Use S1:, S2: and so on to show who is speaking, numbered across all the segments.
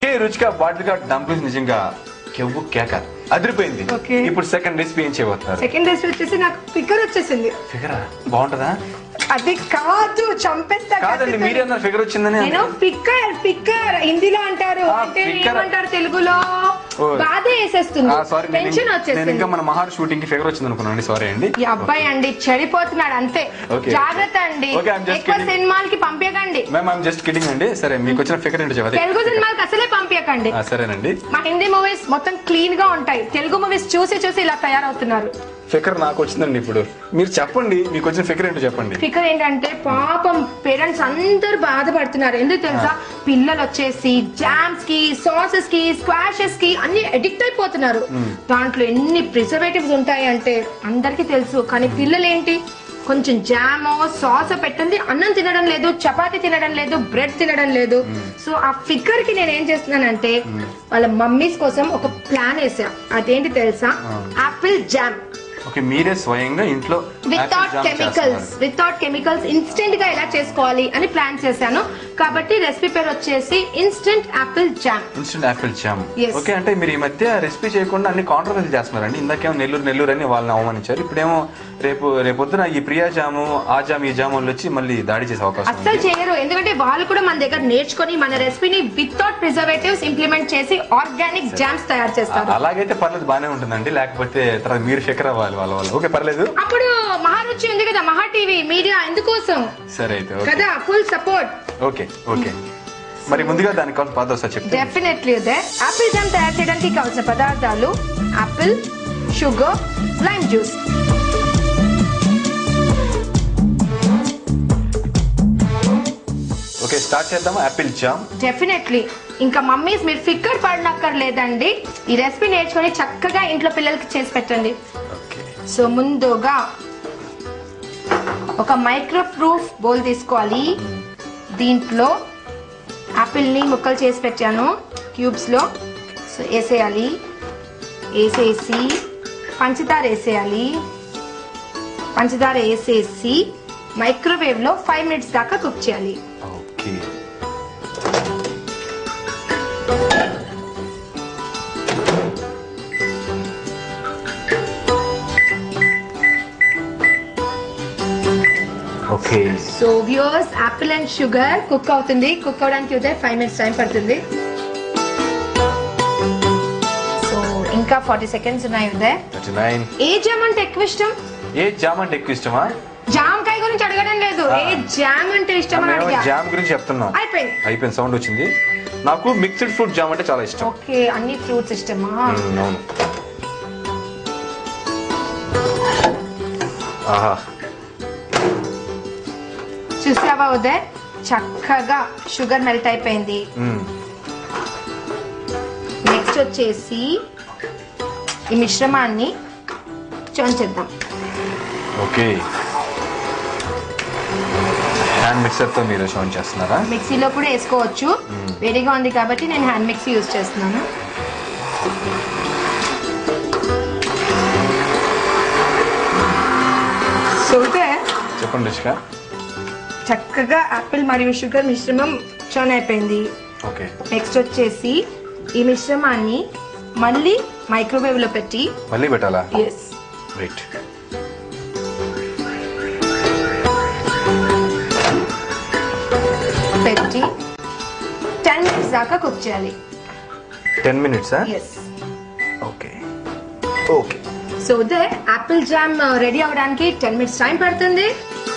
S1: కే రుచిగా బాటిల్గా డంప్లింగ్స్ నిజంగా కెవ్వు కేక అదిరిపోయింది
S2: Okay.
S1: ఇప్పుడు సెకండ్ రెసిపీ ఏం చేయబోతున్నారు
S2: సెకండ్ రెసిపీ వచ్చేసి నాకు ఫిగర్ వచ్చేసింది
S1: ఫిగరా బాగుంటుందా
S2: అది కాదు చంపేస్తా
S1: కాదండి
S2: కత్తితో.
S1: మీరే అన్నారు ఫిగర్ వచ్చిందని
S2: నేను ఫిక్కర్ ఫిక్కర్ హిందీలో అంటారు
S1: ఆ,
S2: అంటే
S1: ఫిక్కర్.
S2: ఏమంటారు తెలుగులో
S1: ఓ.
S2: బాధ వేసేస్తుంది
S1: సారీ
S2: టెన్షన్
S1: నేను
S2: వచ్చేస్తుంది
S1: ఇంకా మన మహార్ షూటింగ్ కి ఫిగర్ వచ్చింది అనుకున్నాను సారీ అండి
S2: ఈ అబ్బాయి అండి చెడిపోతున్నాడు అంతే
S1: Okay.
S2: జాగ్రత్త అండి
S1: Okay, I'm just
S2: ఎక్కువ
S1: kidding.
S2: సినిమాలకి పంపించకండి
S1: మ్యామ్ ఐఎమ్ జస్ట్ కిడింగ్ అండి సరే మీకు వచ్చిన ఫిగర్ ఏంటో చెప్పండి
S2: తెలుగు సినిమాలకి అసలే పంపించకండి
S1: ఆ, సరేనండి
S2: మా హిందీ మూవీస్ మొత్తం క్లీన్ గా ఉంటాయి తెలుగు మూవీస్ చూసి చూసి ఇలా తయారవుతున్నారు
S1: ఫిగర్ నాకు వచ్చిందండి ఇప్పుడు మీరు చెప్పండి మీకు వచ్చిన ఫిగర్ ఏంటో చెప్పండి
S2: ఫికర్ ఏంటంటే పాపం పేరెంట్స్ అందరు బాధపడుతున్నారు ఎందుకు తెలుసా పిల్లలు వచ్చేసి జామ్స్ కి సాసెస్ కి స్క్వాషెస్ కి అన్ని అడిక్ట్ అయిపోతున్నారు దాంట్లో ఎన్ని ప్రిజర్వేటివ్స్ ఉంటాయి అంటే అందరికీ తెలుసు కానీ పిల్లలు ఏంటి కొంచెం జామో సాస్ పెట్టింది అన్నం తినడం లేదు చపాతి తినడం లేదు బ్రెడ్ తినడం లేదు సో ఆ ఫిగర్ కి నేను ఏం చేస్తున్నానంటే వాళ్ళ మమ్మీస్ కోసం ఒక ప్లాన్ వేసా అదేంటి తెలుసా ఆపిల్ జామ్
S1: ఓకే మీరే స్వయంగా ఇంట్లో
S2: వితౌట్
S1: apple jam
S2: కెమికల్స్
S1: చేస్తున్నారు.
S2: వితౌట్ కెమికల్స్ ఇన్స్టెంట్ గా ఎలా చేసుకోవాలి అని ప్లాన్ చేశాను కాబట్టి రెసిపీ పేరు వచ్చేసి instant apple jam
S1: instant apple jam
S2: Yes.
S1: Okay అంటే మీరు ఈ మధ్య రెసిపీ చేయకుండా అన్ని కాంట్రవర్సీ చేస్తున్నారండి ఇందాకేమో నెల్లూరు నెల్లూరు అని వాళ్ళని అవమానించారు ఇప్పుడేమో రేపు రేపొద్దున ఈ ప్రియా జాము ఆ జామ్ ఈ జామ్ వాళ్ళు వచ్చి మళ్ళీ దాడి చేసే అవకాశం
S2: అస్సలు
S1: ఉంది
S2: చేయరు ఎందుకంటే వాళ్ళు కూడా మన దగ్గర నేర్చుకొని మన రెసిపీని వితౌట్ ప్రిజర్వేటివ్స్ ఇంప్లిమెంట్ చేసి ఆర్గానిక్ జామ్స్ తయారు చేస్తారు
S1: అలాగైతే పర్లేదు బానే ఉంటుందండి లేకపోతే తర్వాత మీరు ఫికర్ అవ్వాలి వాళ్ళ వాళ్ళు ఓకే పర్లేదు
S2: అప్పుడు మహారుచి ఉంది కదా మహా టీవీ మీడియా ఎందుకోసం
S1: సరే అయితే ఓకే
S2: కదా ఫుల్ సపోర్ట్
S1: ఓకే ఓకే మరి ముందుగా దానికి కావాల్సిన పదార్థాలు ఒకసారి చెప్తే
S2: డెఫినెట్లీ అదే యాపిల్ జామ్ తయారు చేయడానికి కావాల్సిన పదార్థాలు apple sugar lime juice
S1: okay start చేద్దామా యాపిల్ జామ్
S2: డెఫినెట్లీ ఇంకా మమ్మీస్ మీరు ఫిక్కర్ పడినక్కర్లేదండి ఈ రెసిపీ నేర్చుకొని చక్కగా ఇంట్లో పిల్లలకి చేసి పెట్టండి
S1: ఓకే
S2: సో ముందుగా ఒక మైక్రో ప్రూఫ్ బౌల్ తీసుకోవాలి దీంట్లో యాపిల్ని ముక్కలు చేసి పెట్టాను క్యూబ్స్లో సో వేసేయాలి వేసేసి పంచదార వేసేయాలి పంచదార వేసేసి మైక్రోవేవ్లో ఫైవ్ మినిట్స్ దాకా కుక్ చేయాలి
S1: okay okay
S2: so viewers apple and sugar cook అవుతుంది కుక్ అవడానికి అయితే ఫైవ్ మినిట్స్ టైం పడుతుంది సో ఇంకా ఫార్టీ సెకండ్స్ ఉన్నాయి ఉదయ్
S1: థర్టీ నైన్
S2: ఏ జామ్ అంటే ఎక్కువ ఇష్టం
S1: ఏ జామ్ అంటే ఎక్కువ ఇష్టమా
S2: జామకాయ గురించి అడగడం లేదు ఏ జామ్ అంటే ఇష్టం అని
S1: మేము
S2: అడిగా
S1: జామ్ గురించి చెప్తున్నాం
S2: అయిపోయింది
S1: అయిపోయింది సౌండ్ వచ్చింది నాకు మిక్స్డ్ ఫ్రూట్ జామ్ అంటే చాలా ఇష్టం
S2: ఓకే అన్ని ఫ్రూట్స్ ఇష్టమా
S1: మ్మ్, అవును ఆహా
S2: చూసావా ఉదయ్ చక్కగా షుగర్ మెల్ట్ అయిపోయింది
S1: మ్మ్.
S2: నెక్స్ట్ వచ్చేసి ఈ మిశ్రమాన్ని చొంచేద్దాం
S1: ఓకే హ్యాండ్ మిక్సర్తో మీరు షోన్ చేస్తున్నారా
S2: మిక్సీలో కూడా వేసుకోవచ్చు వేడిగా ఉంది కాబట్టి నేను హ్యాండ్ మిక్సీ యూజ్ చేస్తున్నాను సో ఉదయ్
S1: చెప్పండి రుచిక
S2: చక్కగా యాపిల్ మరియు షుగర్ మిశ్రమం చోన్ అయిపోయింది
S1: ఓకే
S2: నెక్స్ట్ వచ్చేసి ఈ మిశ్రమాన్ని మళ్ళీ మైక్రోవేవ్ లో పెట్టి
S1: మళ్ళీ పెట్టాలా
S2: ఎస్
S1: రైట్
S2: పెట్టి టెన్ మినిట్స్ దాకా కుక్ చేయాలి
S1: టెన్ మినిట్సా
S2: yes
S1: okay okay
S2: so Uday apple jam ready అవడానికి టెన్ మినిట్స్ టైం పడుతుంది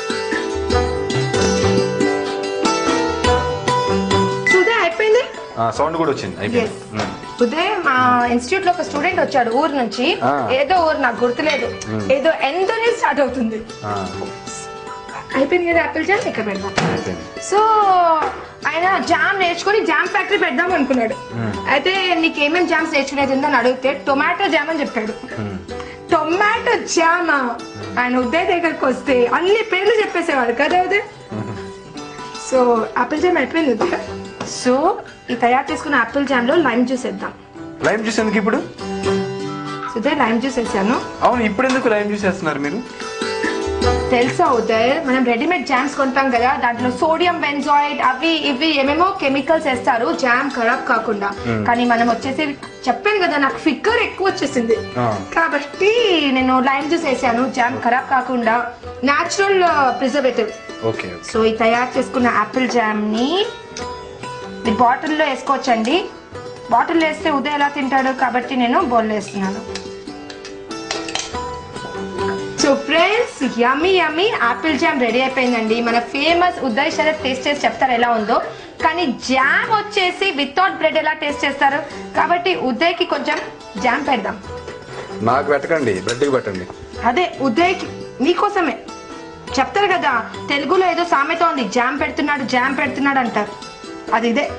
S2: సో ఉదయ్ అయిపోయింది
S1: సౌండ్ కూడా వచ్చింది అయిపోయింది
S2: Yes.
S1: మ్మ్.
S2: ఉదయ్ మా ఇన్స్టిట్యూట్ లో ఒక స్టూడెంట్ వచ్చాడు ఊరు నుంచి
S1: ఆ.
S2: ఏదో ఊరు నాకు గుర్తులేదు ఏదో ఎంతనే స్టార్ట్ అవుతుంది
S1: ఆ,
S2: అయిపోయింది కదా యాపిల్ జామ్ ఇక్కడ పెడదాం
S1: అయిపోయింది
S2: సో ఆయన జామ్ నేర్చుకొని జామ్ ఫ్యాక్టరీ పెడదాం అనుకున్నాడు అయితే నీకు ఏమేమి జామ్స్ నేర్చుకునేది ఉందని అడిగితే టొమాటో జామ్ అని చెప్పాడు
S1: మ్మ్.
S2: టొమాటో జామా ఆయన ఉదయ్ దగ్గరకు వస్తే అన్ని పేర్లు చెప్పేసేవాడు కదా ఉదయ్ సో ఆపిల్ జామ్ అయిపోయింది ఉదయ్ సో ఈ తయారు చేసుకున్న ఆపిల్ జామ్ లో లైమ్ జ్యూస్ వేద్దాం
S1: లైమ్ జ్యూస్ ఎందుకు ఇప్పుడు
S2: సో ఉదయ్ లైమ్ జ్యూస్ వేసాను
S1: అవును ఇప్పుడు ఎందుకు లైమ్ జ్యూస్ వేస్తున్నారు మీరు
S2: తెలుసా ఉదయ్ మనం రెడీమేడ్ జామ్స్ కొంటాం కదా దాంట్లో సోడియం బెంజాయిడ్ అవి ఇవి ఏమేమో కెమికల్స్ వేస్తారు జామ్ ఖరాబ్ కాకుండా కానీ మనం వచ్చేసి చెప్పాను కదా నాకు ఫిక్కర్ ఎక్కువ వచ్చేసింది
S1: ఆ.
S2: కాబట్టి నేను లైమ్ జ్యూస్ వేసాను జామ్ ఖరాబ్ కాకుండా natural preservative
S1: okay okay
S2: so ఈ తయారు చేసుకున్న యాపిల్ జామ్ ని మీరు బాటిల్లో వేసుకోవచ్చండి బాటిల్ వేస్తే ఉదయం ఎలా తింటాడు కాబట్టి నేను బౌల్ వేస్తున్నాను so friends yummy yummy apple jam ready అయిపోయిందండి మన ఫేమస్ ఉదయ్ శరత్ టేస్ట్ చేసి చెప్తారు ఎలా ఉందో కానీ జామ్ వచ్చేసి వితౌట్ బ్రెడ్ ఎలా టేస్ట్ చేస్తారు కాబట్టి ఉదయ్కి కొంచెం జామ్ పెడదాం
S1: నాకు పెట్టకండి బ్రెడ్కి పెట్టండి
S2: అదే ఉదయ్కి మీకోసమే చెప్తారు కదా తెలుగులో ఏదో సామెత ఉంది జామ్ పెడుతున్నాడు జామ్ పెడుతున్నాడు అంటారు అది ఇదే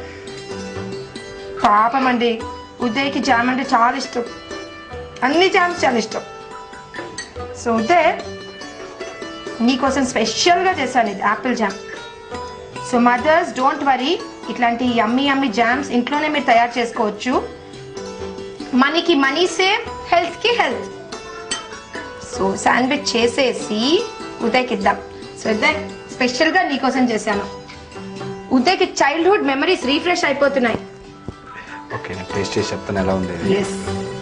S2: పాపం అండి ఉదయ్కి జామ్ అంటే చాలా ఇష్టం అన్ని జామ్స్ చాలా ఇష్టం సో ఉదయ్ నీకోసం స్పెషల్గా చేశాను ఇది apple jam so mothers don't worry ఇట్లాంటి యమ్మీ యమ్మీ జామ్స్ ఇంట్లోనే మీరు తయారు చేసుకోవచ్చు మనీకి మనీ సేవ్ హెల్త్కి హెల్త్ సో శాండ్విచ్ చేసేసి ఉదయ్కి ఇద్దాం సో ఉదయ్ స్పెషల్గా నీకోసం చేశాను ఉదయ్కి చైల్డ్హుడ్ మెమరీస్ రీఫ్రెష్ అయిపోతున్నాయి
S1: ఓకే నేను టేస్ట్ చేసి చెప్తాను ఎలా ఉంది ఇది.
S2: ఎస్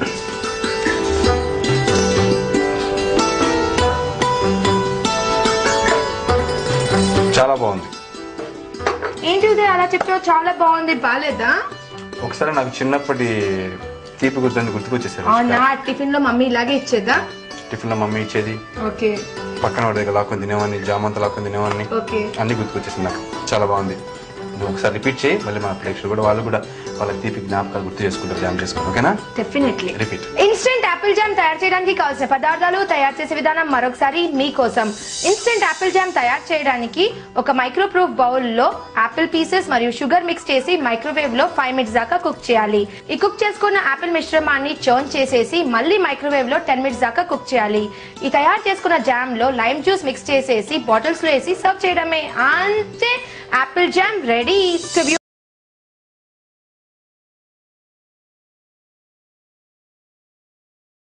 S1: చాలా బాగుంది
S2: ఏంటి ఉదయ్ అలా చెప్పావు చాలా బాగుంది బాగాలేదా
S1: ఒకసారి నాకు చిన్నప్పటి తీపి గుర్తుంది గుర్తుకొచ్చేసారు
S2: అవునా టిఫిన్ లో మమ్మీ ఇలాగే ఇచ్చేదా
S1: టిఫిన్ లో మమ్మీ ఇచ్చేది
S2: ఓకే
S1: పక్కన వాడి దగ్గర లాక్కొని తినేవాడిని జామంతా లాక్కొని తినేవాడిని
S2: ఓకే
S1: అన్ని గుర్తుకొచ్చేసింది నాకు చాలా బాగుంది నువ్వు ఒకసారి రిపీట్ చేయి మళ్ళీ మన ప్రేక్షకులు కూడా వాళ్ళు కూడా వాళ్ళ తీపి జ్ఞాపకాలు గుర్తు చేసుకుంటారు జామ్ చేసుకుని ఓకేనా
S2: definitely
S1: repeat
S2: instant apple jam తయారు చేయడానికి కావాల్సిన పదార్థాలు తయారు చేసే విధానం మరొకసారి మీకోసం ఇన్స్టెంట్ యాపిల్ జామ్ తయారు చేయడానికి ఒక మైక్రో ప్రూఫ్ బౌల్ లో యాపిల్ పీసెస్ మరియు షుగర్ మిక్స్ చేసి మైక్రోవేవ్ లో ఫైవ్ మినిట్స్ దాకా కుక్ చేయాలి ఈ కుక్ చేసుకున్న యాపిల్ మిశ్రమాన్ని చర్న్ చేసేసి మళ్ళీ మైక్రోవేవ్ లో టెన్ మినిట్స్ దాకా కుక్ చేయాలి ఈ తయారు చేసుకున్న జామ్ లో లైమ్ జ్యూస్ మిక్స్ చేసేసి బాటిల్స్ లో వేసి సర్వ్ చేయడమే అంతే యాపిల్ జామ్ రెడీ